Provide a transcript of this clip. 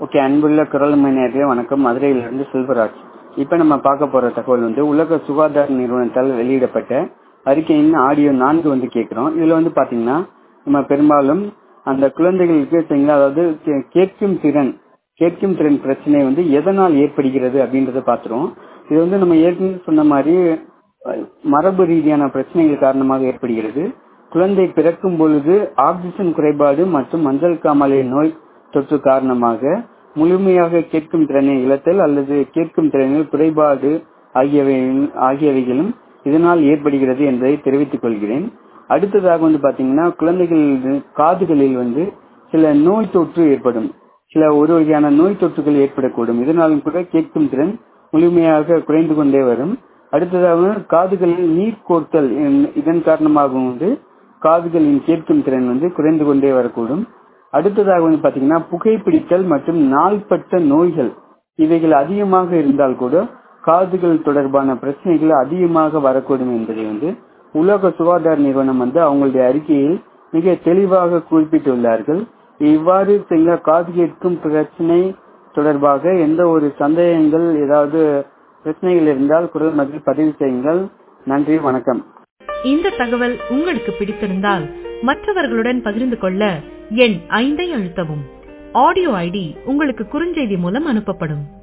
okay அன்புள்ள குரல் நேயர்களே வணக்கம் மதுரையிலிருந்து செல்வராஜ் இப்போ நம்ம பார்க்க போற தகவல் வந்து உலக சுகாதார நிறுவனத்தால் வெளியிடப்பட்ட அறிக்கையின் ஆடியோ நான்கு வந்து கேட்கிறோம் இதுல வந்து பாத்தீங்கன்னா நம்ம பெரும்பாலும் அந்த குழந்தைகளுக்கு சரிங்களா அதாவது கே- கேட்கும் திறன் கேட்கும் திறன் பிரச்சனை வந்து எதனால் ஏற்படுகிறது அப்படின்றத பாத்துருவோம் இது வந்து நம்ம ஏற்கனவே சொன்ன மாதிரி அஹ், மரபு ரீதியான பிரச்சனைகள் காரணமாக ஏற்படுகிறது குழந்தை பிறக்கும் பொழுது ஆக்சிஜன் குறைபாடு மற்றும் மஞ்சள் காமாலை நோய் தொற்று காரணமாக முழுமையாக கேட்கும் திறனை இழத்தல் அல்லது கேட்கும் திறனில் குறைபாடு ஆகியவை ஆகியவைகளும் இதனால் ஏற்படுகிறது என்பதை தெரிவித்துக் கொள்கிறேன் அடுத்ததாக வந்து பாத்தீங்கன்னா குழந்தைகள் காதுகளில் வந்து சில நோய் தொற்று ஏற்படும் சில ஒரு வகையான நோய் தொற்றுகள் ஏற்படக்கூடும் இதனாலும் கூட கேட்கும் திறன் முழுமையாக குறைந்து கொண்டே வரும் அடுத்ததாக காதுகளில் நீர் கோர்த்தல் என்- இதன் காரணமாகவும் வந்து காதுகளின் கேட்கும் திறன் வந்து குறைந்து கொண்டே வரக்கூடும் அடுத்ததாக வந்து பாத்தீங்கன்னா புகைப்பிடித்தல் மற்றும் நாள்பட்ட நோய்கள் இவைகள் அதிகமாக இருந்தால் கூட காதுகள் தொடர்பான பிரச்சனைகள் அதிகமாக வரக்கூடும் என்பதை வந்து உலக சுகாதார நிறுவனம் வந்து அவங்களுடைய அறிக்கையில் மிக தெளிவாக குறிப்பிட்டுள்ளார்கள் இவ்வாறு சில காது கேட்கும் பிரச்சனை தொடர்பாக எந்த ஒரு சந்தேகங்கள் ஏதாவது பிரச்சனைகள் இருந்தால் குரல் மதில் பதிவு செய்யுங்கள் நன்றி வணக்கம் இந்த தகவல் உங்களுக்கு பிடித்திருந்தால் மற்றவர்களுடன் பகிர்ந்து கொள்ள எண் ஐந்தை அழுத்தவும் ஆடியோ ஐடி உங்களுக்கு குறுஞ்செய்தி மூலம் அனுப்பப்படும்